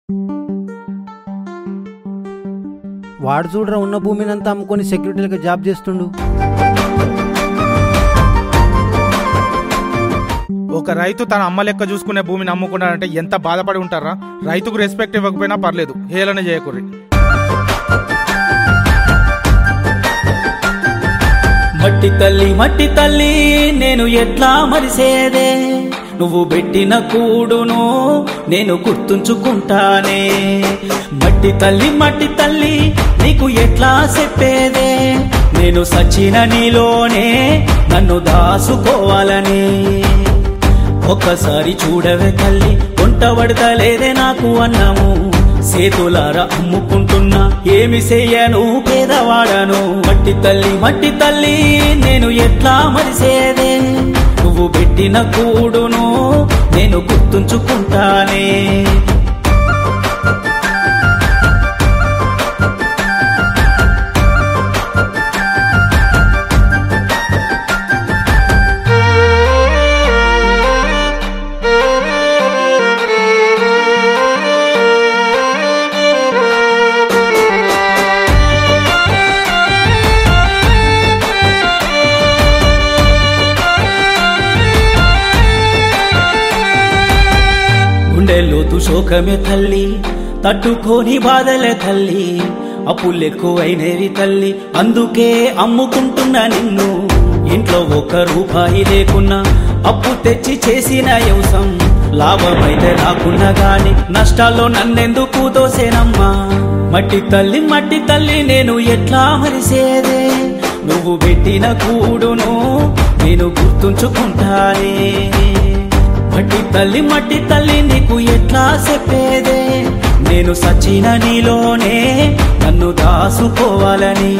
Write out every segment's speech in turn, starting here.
వాడు చూడరా ఉన్న భూమిని అంతా అమ్ముకొని సెక్యూరిటీలకు జాబ్ చేస్తుండు ఒక రైతు తన అమ్మ లెక్క చూసుకునే భూమిని అమ్ముకున్నాడంటే ఎంత బాధపడి ఉంటారా రైతుకు రెస్పెక్ట్ ఇవ్వకపోయినా పర్లేదు హేళన చేయకూరి మట్టి తల్లి మట్టి తల్లి నేను ఎట్లా మరిసేదే నువ్వు పెట్టిన కూడును నేను గుర్తుంచుకుంటానే మట్టి తల్లి మట్టి తల్లి నీకు ఎట్లా చెప్పేదే నేను సచిన నీలోనే నన్ను దాసుకోవాలని ఒక్కసారి చూడవే తల్లి వంట పడతలేదే నాకు అన్నాము సేతులారా అమ్ముకుంటున్నా ఏమి చెయ్యను పేదవాడను మట్టి తల్లి మట్టి తల్లి నేను ఎట్లా మరిసేదే నువ్వు పెట్టిన కూడును నేను గుర్తుంచుకుంటానే గుండెల్లోతు శోకమే తల్లి తట్టుకోని బాధలే తల్లి అప్పులెక్కువైనవి తల్లి అందుకే అమ్ముకుంటున్నా నిన్ను ఇంట్లో ఒక్క రూపాయి లేకున్నా అప్పు తెచ్చి చేసిన వ్యవసం లాభమైతే రాకున్నా గాని నష్టాల్లో నన్నెందుకు దోసేనమ్మా మట్టి తల్లి మట్టి తల్లి నేను ఎట్లా మరిసేదే నువ్వు పెట్టిన కూడును నేను గుర్తుంచుకుంటానే మట్టి తల్లి మట్టి తల్లి నీకు ఎట్లా చెప్పేదే నేను సచిన నీలోనే నన్ను దాసుకోవాలని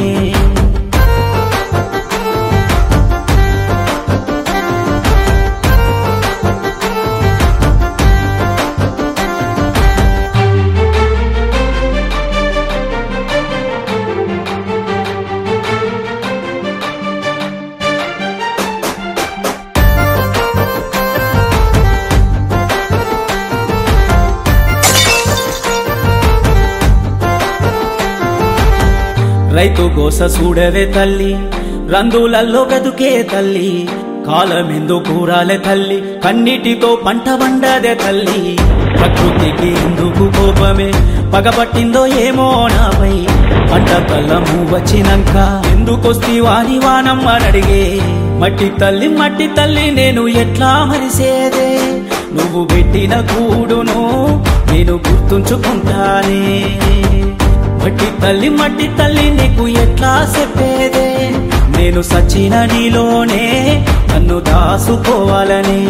రైతు గోస చూడవే తల్లి రందులల్లో బతుకే తల్లి కాలమెందు కూరాలే తల్లి కన్నిటితో పంట వండదే తల్లి ప్రకృతికి ఎందుకు కోపమే పగబట్టిందో ఏమో నాపై పంట కళ్ళము వచ్చినాక ఎందుకొస్తి వాని వానమ్మనడిగే మట్టి తల్లి మట్టి తల్లి నేను ఎట్లా మరిసేదే నువ్వు పెట్టిన కూడును నేను గుర్తుంచుకుంటానే మట్టి తల్లి మట్టి తల్లి నీకు ఎట్లా చెప్పేదే నేను సచిన నీలోనే నన్ను దాసుకోవాలని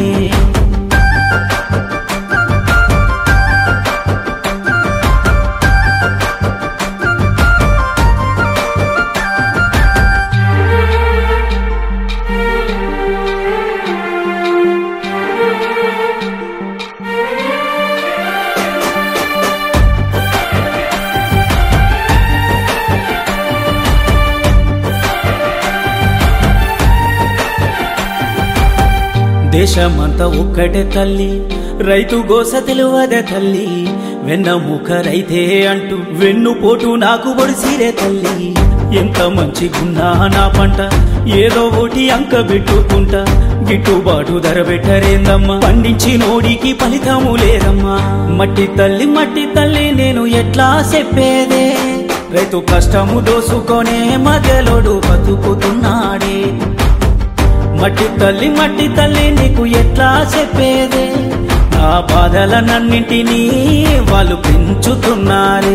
దేశమంతా ఒక్కటే తల్లి రైతు గోస తెలువదే తల్లి వెన్నముక రైతే అంటూ వెన్నుపోటు నాకు పొడిసిరే తల్లి ఎంత మంచిగున్నా నా పంట ఏదో ఒకటి అంక పెట్టుకుంటా గిట్టుబాటు ధర పెట్టరేందమ్మా పండించి నోడికి ఫలితము లేదమ్మా మట్టి తల్లి మట్టి తల్లి నేను ఎట్లా చెప్పేదే రైతు కష్టము దోసుకొనే మధ్యలోడు బతుకుతున్నాడే మట్టి తల్లి మట్టి తల్లి నీకు ఎట్లా చెప్పేదే నా బాధలనన్నింటినీ వాళ్ళు పెంచుతున్నారే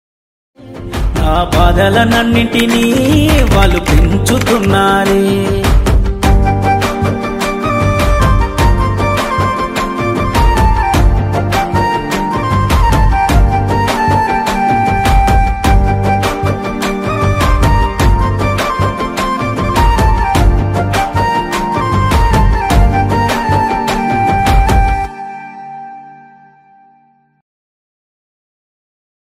నా బాధలనన్నింటినీ వాళ్ళు పెంచుతున్నారే